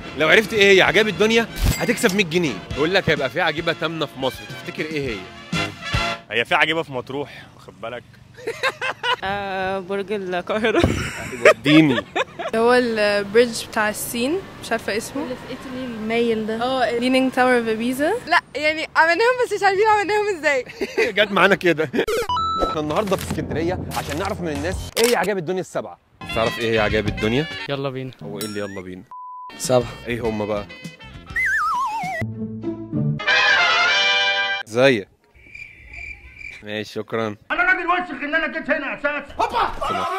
لو عرفت ايه هي عجائب الدنيا هتكسب 100 جنيه بقول لك هيبقى في عجيبه تامنه في مصر تفتكر ايه هي هي في عجيبه في مطروح واخد بالك آه برج القاهرة اديني اللي هو البريدج بتاع الصين مش عارفه اسمه اللي في ايطالي المايل ده اه لينينج تاور اوف بيزا لا يعني عملناهم بس مش عارفين عملناهم ازاي جت معانا كده احنا النهارده في اسكندريه عشان نعرف من الناس ايه هي عجائب الدنيا السبعه تعرف ايه هي عجائب الدنيا يلا بينا هو ايه اللي يلا بينا سبعة ايه هم بقى ازيك ماشي شكرا انا راجل وسخ ان انا جيت هنا اساسا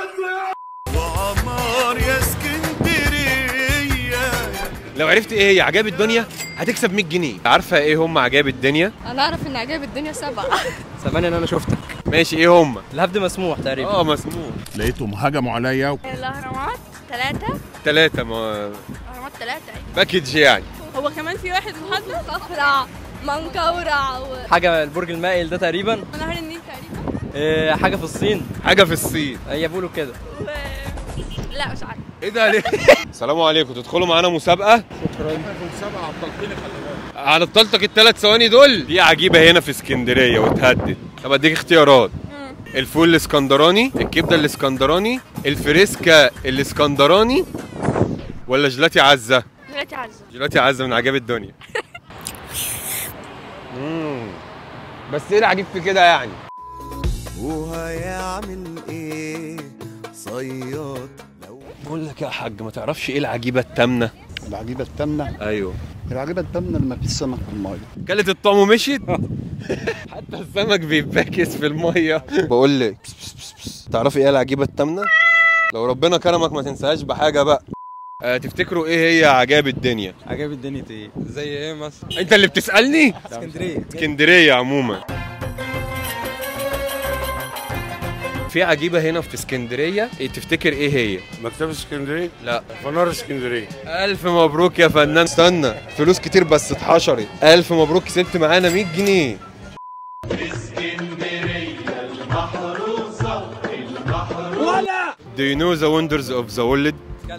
وعمار يا اسكندرية لو عرفت ايه هي عجائب الدنيا هتكسب 100 جنيه عارفه ايه هم عجائب الدنيا انا اعرف ان عجائب الدنيا سبعة ثمانية ان انا شفتك ماشي ايه هم الهبد مسموح تقريبا اه مسموح لقيتهم هجموا عليا الاهرامات ثلاثة ثلاثة ما اهرامات ثلاثة باكج يعني هو كمان في واحد محدد صفرع منكورع و... حاجة البرج المائل ده تقريبا ونهر النيل تقريبا إيه حاجة في الصين حاجة في الصين هي بيقولوا كده و... لا مش عارفة ايه ده ليه؟ السلام عليكم تدخلوا معانا مسابقة على بطلتك الثلاث ثواني دول دي عجيبة هنا في اسكندرية وتهدد طب اديك اختيارات الفول الاسكندراني الكبدة الاسكندراني الفريسكا الاسكندراني ولا جيلاتي عزة دلوقتي عزة جيلاتي عزة من عجائب الدنيا مم. بس ايه العجيب في كده يعني وهيعمل ايه صياد لو بقول لك يا حاج ما تعرفش ايه العجيبة التامنة العجيبة التامنة ايوه العجيبة التامنة لما في السمك في المية كلت الطعم ومشيت حتى السمك بيتباكس في الميه بقول لك بس بس بس بس. تعرفي ايه العجيبه التامنه لو ربنا كرمك ما تنساهاش بحاجه بقى أه تفتكروا ايه هي عجائب الدنيا عجائب الدنيا ايه زي ايه مثلا انت اللي بتسالني اسكندرية اسكندريه عموما في عجيبه هنا في اسكندريه إيه تفتكر ايه هي مكتبه اسكندريه لا فنار اسكندريه الف مبروك يا فنان استنى فلوس كتير بس اتحشرت الف مبروك كسبت معانا 100 جنيه Do you know the wonders of the world؟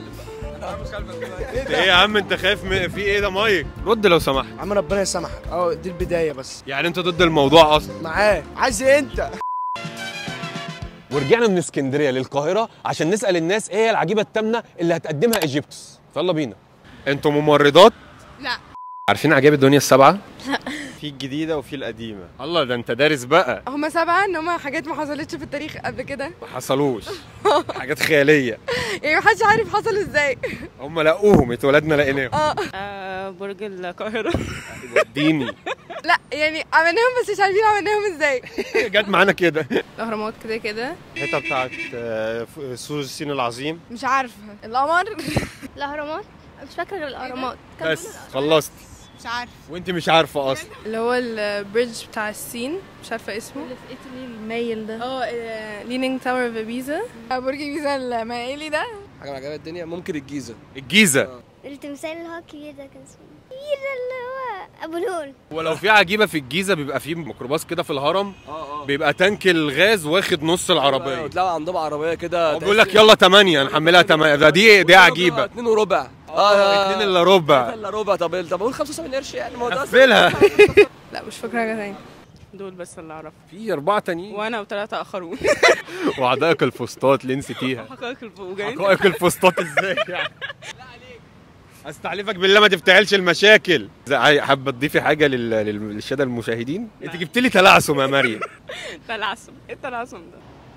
ايه يا عم انت خايف من في ايه ده مايك؟ رد لو سمحت عم ربنا يسامحك اه دي البدايه بس يعني انت ضد الموضوع اصلا معاه عايز ايه انت ورجعنا من اسكندريه للقاهره عشان نسال الناس ايه هي العجيبه التامنه اللي هتقدمها ايجيبتوس يلا بينا انتوا ممرضات لا. عارفين عجائب الدنيا السبعه في الجديده وفي القديمه الله ده انت دارس بقى هما سبعة ان هما حاجات ما حصلتش في التاريخ قبل كده ما حصلوش حاجات خياليه يعني محدش عارف حصل ازاي هم لقوهم اتولدنا لقيناهم اه آه برج القاهرة اديني لا يعني عملناهم بس مش عارفين عملناهم ازاي جت معانا كده الاهرامات كده كده الحته بتاعت آه، ف- سور الصين العظيم مش عارفه القمر الاهرامات مش فاكرة غير الاهرامات بس خلصت مش عارف وانت مش عارفه اصلا اللي هو البريدج بتاع الصين مش عارفه اسمه اللي في ايطالي المايل ده اه لينينج تاور اوف بيزا برج بيزا المائلي ده حاجه من عجائب الدنيا ممكن الجيزه الجيزه التمثال اللي هو الكبير ده كان اسمه كبير ده اللي هو ابو الهول ولو في عجيبه في الجيزه بيبقى في ميكروباص كده في الهرم اه اه بيبقى تانك الغاز واخد نص العربيه وتلاقوا عندهم عربيه كده هو بيقول لك يلا 8 نحملها 8 ده دي دي عجيبه اتنين وربع اه اتنين الا ربع الا ربع طب طب قول 75 قرش يعني ما هو ده قفلها لا مش فاكره حاجه تانية دول بس اللي اعرفهم في اربعه تانيين وانا وثلاثة اخرون وعدائق الفسطاط اللي نسيتيها حقائق الفوجين حقائق الفسطاط ازاي يعني استحلفك بالله ما تفتعلش المشاكل زي- حابه تضيفي حاجه لل- لل- للشاده المشاهدين انت جبت لي تلعثم يا مريم تلعثم ايه التلعثم ده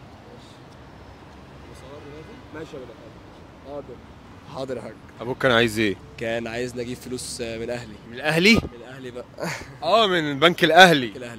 ماشي يا حاضر حاضر يا حاج ابوك كان عايز ايه كان عايز نجيب فلوس من اهلي من الاهلي من اهلي بقى اه من البنك الاهلي الاهلي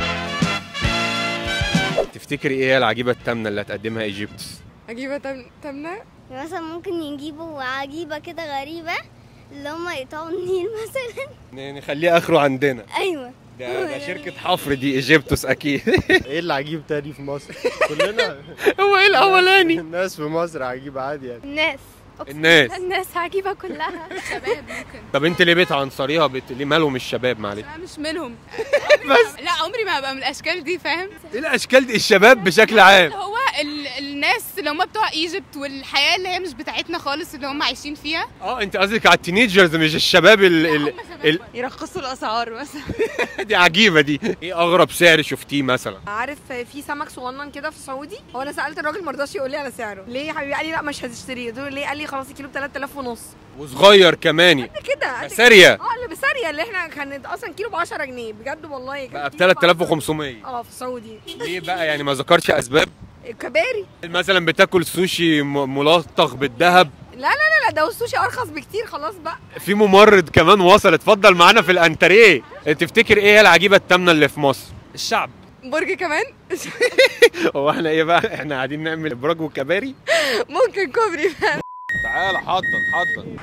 تفتكري ايه هي العجيبه التامنه اللي هتقدمها ايجيبتوس عجيبه تم- تامنه مثلا ممكن يجيبوا عجيبة كده غريبة اللي هم يقطعوا النيل مثلا ن- نخليه اخره عندنا ايوه ده, ده شركه حفر دي ايجيبتوس اكيد ايه اللي عجيب تاني في مصر كلنا هو ايه الاولاني الناس في مصر عجيب عادي يعني الناس الناس الناس عجيبة كلها شباب ممكن طب انت ليه بتعنصريها بت... ليه مالهم الشباب معلش انا مش منهم بس لا عمري ما هبقى من الاشكال دي فاهم ايه الاشكال دي الشباب بشكل عام هو ال... الناس اللي هم بتوع ايجيبت والحياه اللي هي مش بتاعتنا خالص اللي هم عايشين فيها اه انت قصدك على التينيجرز مش الشباب ال ال ال يرخصوا الاسعار مثلا دي عجيبه دي ايه اغرب سعر شفتيه مثلا عارف في سمك صغنن كده في السعودي هو انا سالت الراجل ما رضاش يقول لي على سعره ليه يا حبيبي قال لي لا مش هتشتريه قلت له ليه قال لي خلاص الكيلو ب 3000 ونص وصغير كماني كده قد سارية. اه اللي بسارية اللي احنا كانت اصلا كيلو ب 10 جنيه بجد والله كان بقى ب كيلو 3500 اه في السعودي ليه بقى يعني ما ذكرش اسباب كباري مثلا بتاكل سوشي م- ملطخ بالذهب لا لا لا لا ده السوشي ارخص بكتير خلاص بقى في ممرض كمان وصل اتفضل معانا في الانتريه تفتكر ايه هي العجيبه التامنه اللي في مصر الشعب برج كمان هو احنا ايه بقى احنا قاعدين نعمل ابراج وكباري ممكن كوبري تعالى حضن حضن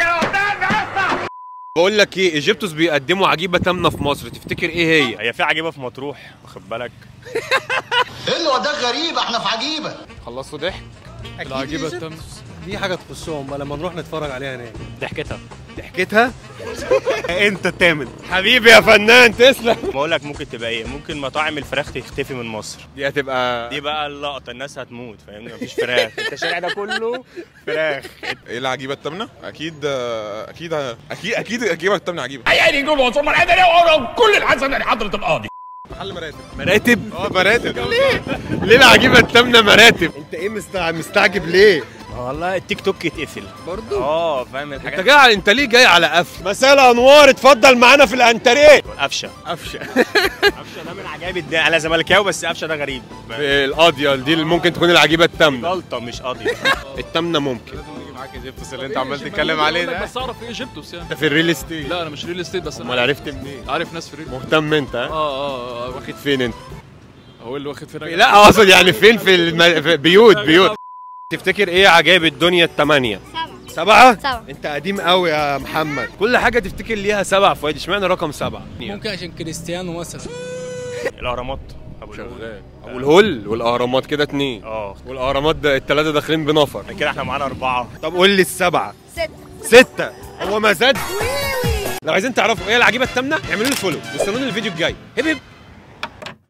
بقول لك ايه ايجيبتوس بيقدموا عجيبه تامنه في مصر تفتكر ايه هي هي في عجيبه في مطروح واخد بالك ايه اللي وداك غريبه احنا في عجيبه خلصوا ضحك العجيبه التامنه دي حاجه تخصهم لما نروح نتفرج عليها هناك ضحكتها ضحكتها انت التامن حبيبي يا فنان تسلم بقول لك ممكن تبقى ايه ممكن مطاعم الفراخ تختفي من مصر دي هتبقى دي بقى اللقطه الناس هتموت فاهمني مفيش فراخ انت الشارع ده كله فراخ ايه العجيبه التامنه؟ اكيد آه، اكيد اكيد اكيد العجيبه التامنه عجيبه يعني نقول وصول مرحبا كل الحسن لحضره القاضي محل مراتب مراتب اه مراتب ليه ليه العجيبه التامنه مراتب انت ايه مستع... مستعجب ليه؟ والله التيك توك اتقفل برضو اه فاهم انت الحاجات جاي على- انت ليه جاي على قفل مساء انوار اتفضل معانا في الانتريه قفشه قفشه قفشه ده من عجائب الدنيا انا زملكاوي بس قفشه ده غريب القاضيه دي اللي ممكن تكون العجيبه التامنه غلطه مش قضيه التامنه ممكن معاك ايجيبتوس اللي انت عمال تتكلم عليه ده بس اعرف ايه ايجيبتوس يعني انت في الريل استيت لا انا مش ريل استيت بس امال انا عرفت منين عارف ناس في ريل مهتم انت ها اه اه اه واخد فين انت هو اللي واخد فين لا اقصد يعني فين في, الم... في بيوت بيوت تفتكر ايه عجائب الدنيا الثمانيه سبعة؟ سبعة. انت قديم قوي يا محمد كل حاجة تفتكر ليها سبع فوائد اشمعنى رقم سبعة؟ ممكن عشان كريستيانو مثلا الاهرامات ابو الهول شغال ابو الهول والاهرامات كده اتنين اه والاهرامات ده التلاتة داخلين بنفر كده احنا معانا اربعه طب قول لي السبعة ست ستة هو ما زاد لو عايزين تعرفوا ايه العجيبة التامنة اعملوا لي فولو واستنوني الفيديو الجاي هب هب